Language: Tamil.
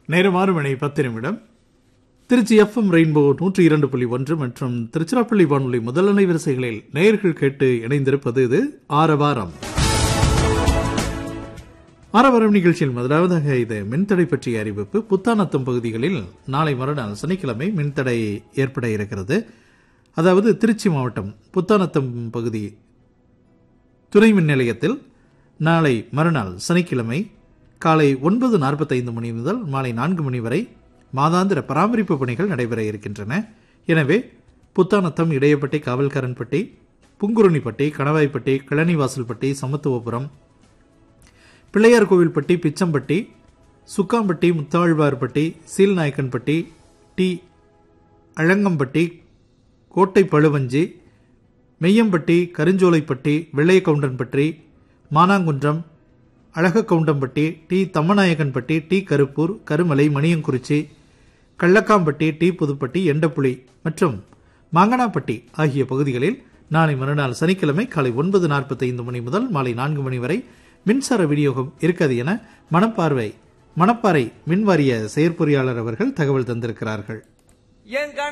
நேரம் ஆறு மணி பத்து நிமிடம் திருச்சி எஃப்எம் ரெயின்போ நூற்றி இரண்டு புள்ளி ஒன்று மற்றும் திருச்சிராப்பள்ளி வானொலி முதலனை வரிசைகளில் நேயர்கள் கேட்டு இணைந்திருப்பது இது ஆரவாரம் ஆரவாரம் நிகழ்ச்சியில் முதலாவதாக இது மின்தடை பற்றிய அறிவிப்பு புத்தானத்தம் பகுதிகளில் நாளை மறுநாள் சனிக்கிழமை மின்தடை ஏற்பட இருக்கிறது அதாவது திருச்சி மாவட்டம் புத்தானத்தம் பகுதி துணை மின் நிலையத்தில் நாளை மறுநாள் சனிக்கிழமை காலை ஒன்பது நாற்பத்தைந்து மணி முதல் மாலை நான்கு மணி வரை மாதாந்திர பராமரிப்பு பணிகள் நடைபெற இருக்கின்றன எனவே Puthanatham Idaiyapatti Kavalkaranpatti Pungurunipatti Kanavaipatti Kilanivasalpatti Samathuvapuram Pillaiyar Kovilpatti Pichampatti Sukkampatti Muthalvarpatti Seelnayakkanpatti T Alangampatti Kottai Paluvanji Meyyampatti Karunjolaipatti Vellaiyakavundanpatti Manangunram Alagakavundampatti T Thammanayakkanpatti T Karuppur Karumalai Maniyankurichi Kallakampatti T Puduppatti Endappuli மற்றும் மாங்கனாப்பட்டி ஆகிய பகுதிகளில் நாளை மறுநாள் சனிக்கிழமை காலை ஒன்பது நாற்பத்தைந்து மணி முதல் மாலை நான்கு மணி வரை மின்சார விநியோகம் இருக்காது என மணப்பார்வை மணப்பாறை மின்வாரிய செயற்பொறியாளர் அவர்கள் தகவல் தந்திருக்கிறார்கள் என்